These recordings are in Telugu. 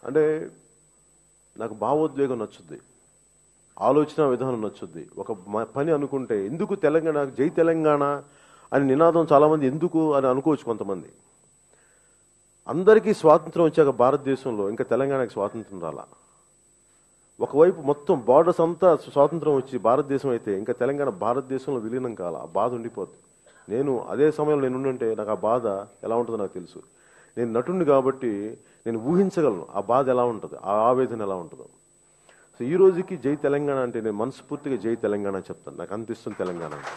అంటే నాకు భావోద్వేగం నచ్చుద్ది ఆలోచన విధానం నచ్చుద్ది ఒక మ- పని అనుకుంటే ఎందుకు తెలంగాణ జై తెలంగాణ అని నినాదం చాలామంది ఎందుకు అని అనుకోవచ్చు కొంతమంది అందరికీ స్వాతంత్రం వచ్చాక భారతదేశంలో ఇంకా తెలంగాణకి స్వాతంత్రం రాలా ఒకవైపు మొత్తం బార్డర్స్ అంతా స్వాతంత్రం వచ్చి భారతదేశం అయితే ఇంకా తెలంగాణ భారతదేశంలో విలీనం కాల ఆ బాధ ఉండిపోద్ది నేను అదే సమయంలో నేను ఉండుంటే నాకు ఆ బాధ ఎలా ఉంటుందో నాకు తెలుసు నేను నటుడిని కాబట్టి నేను ఊహించగలను ఆ బాధ ఎలా ఉంటుంది ఆ ఆవేదన ఎలా ఉంటుందో సో ఈ రోజుకి జై తెలంగాణ అంటే నేను మనస్ఫూర్తిగా జై తెలంగాణ అని చెప్తాను నాకు అనిపిస్తుంది తెలంగాణ అంటే.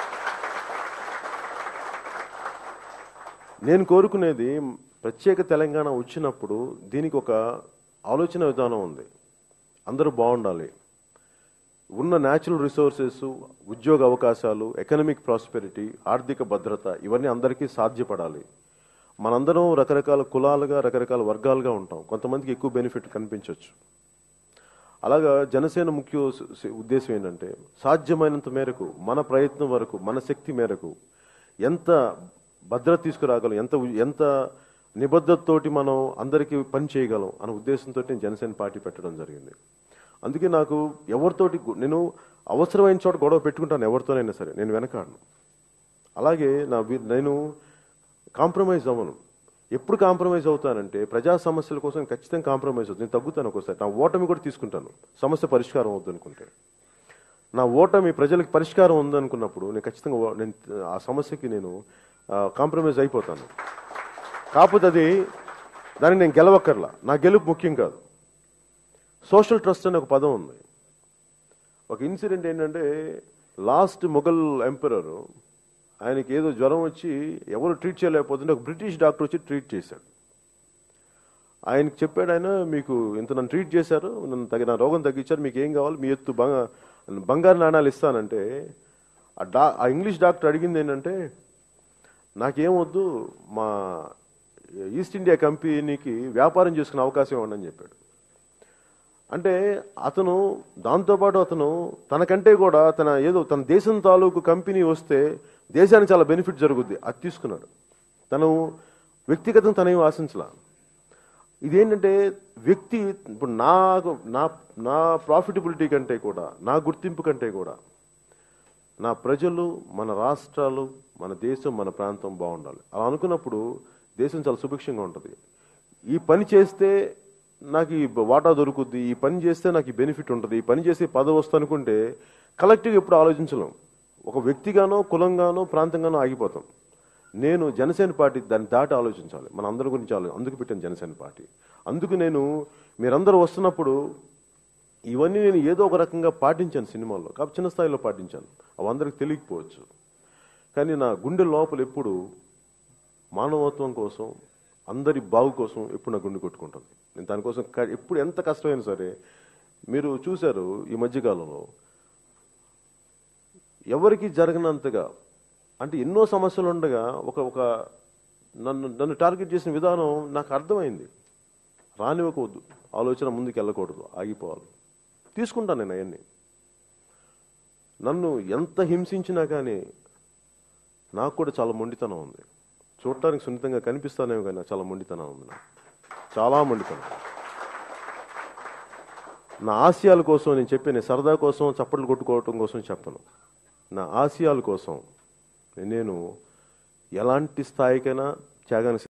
నేను కోరుకునేది ప్రత్యేక తెలంగాణ వచ్చినప్పుడు దీనికి ఒక ఆలోచన విధానం ఉంది అందరూ బాగుండాలి ఉన్న న్యాచురల్ రిసోర్సెస్ ఉద్యోగ అవకాశాలు ఎకనమిక్ ప్రాస్పెరిటీ ఆర్థిక భద్రత ఇవన్నీ అందరికీ సాధ్యపడాలి మనందరం రకరకాల కులాలుగా రకరకాల వర్గాలుగా ఉంటాం కొంతమందికి ఎక్కువ బెనిఫిట్ కనిపించవచ్చు అలాగా జనసేన ముఖ్య ఉస్- ఉస్- ఉద్దేశం ఏంటంటే సాధ్యమైనంత మేరకు మన ప్రయత్నం వరకు మన శక్తి మేరకు ఎంత భద్రత తీసుకురాగలం ఎంత ఉ- ఎంత నిబద్ధతతోటి మనం అందరికీ పని చేయగలం అనే ఉద్దేశంతో నేను జనసేన పార్టీ పెట్టడం జరిగింది అందుకే నాకు ఎవరితోటి గు- నేను అవసరమైన చోట గొడవ పెట్టుకుంటాను ఎవరితోనైనా సరే నేను వెనకాడను అలాగే నా వి- నేను కాంప్రమైజ్ అవ్వను ఎప్పుడు కాంప్రమైజ్ అవుతానంటే ప్రజా సమస్యల కోసం ఖచ్చితంగా కాంప్రమైజ్ అవుతుంది నేను తగ్గుతాను ఒకసారి నా ఓటమి కూడా తీసుకుంటాను సమస్య పరిష్కారం అవుద్ది అనుకుంటే నా ఓటమి ప్రజలకు పరిష్కారం ఉందనుకున్నప్పుడు నేను ఖచ్చితంగా ఓ- నేను ఆ సమస్యకి నేను కాంప్రమైజ్ అయిపోతాను కాకపోతే అది దాన్ని నేను గెలవక్కర్లా నా గెలుపు ముఖ్యం కాదు సోషల్ ట్రస్ట్ అనే ఒక పదం ఉంది ఒక ఇన్సిడెంట్ ఏంటంటే లాస్ట్ మొఘల్ ఎంపరర్ ఆయనకి ఏదో జ్వరం వచ్చి ఎవరు ట్రీట్ చేయలేకపోతుంటే ఒక బ్రిటిష్ డాక్టర్ వచ్చి ట్రీట్ చేశాడు ఆయనకి చెప్పాడు ఆయన మీకు ఇంత నన్ను ట్రీట్ చేశారు నన్ను తగిన రోగం తగ్గించారు మీకు ఏం కావాలి మీ ఎత్తు బంగ బంగారు నాణాలు ఇస్తానంటే ఆ డా ఆ ఇంగ్లీష్ డాక్టర్ అడిగింది ఏంటంటే నాకేం వద్దు మా ఈస్ట్ ఇండియా కంపెనీకి వ్యాపారం చేసుకునే అవకాశం ఇవ్వండి అని చెప్పాడు అంటే అతను దాంతోపాటు అతను తనకంటే కూడా తన ఏదో తన దేశం తాలూకు కంపెనీ వస్తే దేశానికి చాలా బెనిఫిట్ జరుగుద్ది అది తీసుకున్నాడు తను వ్యక్తిగతం తనేం ఆశించలా ఇదేంటంటే వ్యక్తి ఇప్పుడు నాకు నా నా ప్రాఫిటబిలిటీ కంటే కూడా నా గుర్తింపు కంటే కూడా నా ప్రజలు మన రాష్ట్రాలు మన దేశం మన ప్రాంతం బాగుండాలి అలా అనుకున్నప్పుడు దేశం చాలా సుభిక్షంగా ఉంటుంది ఈ పని చేస్తే నాకు ఈ వాటా దొరుకుద్ది ఈ పని చేస్తే నాకు ఈ బెనిఫిట్ ఉంటుంది ఈ పని చేసి పదవి వస్తుంది అనుకుంటే కలెక్టివ్ ఎప్పుడు ఆలోచించలేం ఒక వ్యక్తిగానో కులంగానో ప్రాంతంగానో ఆగిపోతాం నేను జనసేన పార్టీ దాన్ని దాటి ఆలోచించాలి మన అందరి గురించి ఆలో అందుకు పెట్టాను జనసేన పార్టీ అందుకు నేను మీరందరూ వస్తున్నప్పుడు ఇవన్నీ నేను ఏదో ఒక రకంగా పాటించాను సినిమాల్లో కాబట్టి చిన్న స్థాయిలో పాటించాను అవి అందరికి తెలియకపోవచ్చు కానీ నా గుండె లోపల ఎప్పుడు మానవత్వం కోసం అందరి బాగు కోసం ఎప్పుడు నా గుండె కొట్టుకుంటుంది నేను దానికోసం క- ఎప్పుడు ఎంత కష్టమైనా సరే మీరు చూశారు ఈ మధ్యకాలంలో ఎవరికి జరగనంతగా అంటే ఎన్నో సమస్యలు ఉండగా ఒక ఒక నన్ను నన్ను టార్గెట్ చేసిన విధానం నాకు అర్థమైంది రానివ్వకూడదు ఆలోచన ముందుకు వెళ్ళకూడదు ఆగిపోవాలి తీసుకుంటాను నేను అవన్నీ నన్ను ఎంత హింసించినా కానీ నాకు కూడా చాలా మొండితనం ఉంది చూడటానికి సున్నితంగా కనిపిస్తానేమో కానీ చాలా మొండితనం ఉంది నాకు చాలా మొండితనం నా ఆశయాల కోసం నేను చెప్పే నేను సరదా కోసం చప్పట్లు కొట్టుకోవటం కోసం చెప్పను నా ఆశయాల కోసం నేను ఎలాంటి స్థాయికైనా త్యాగానికి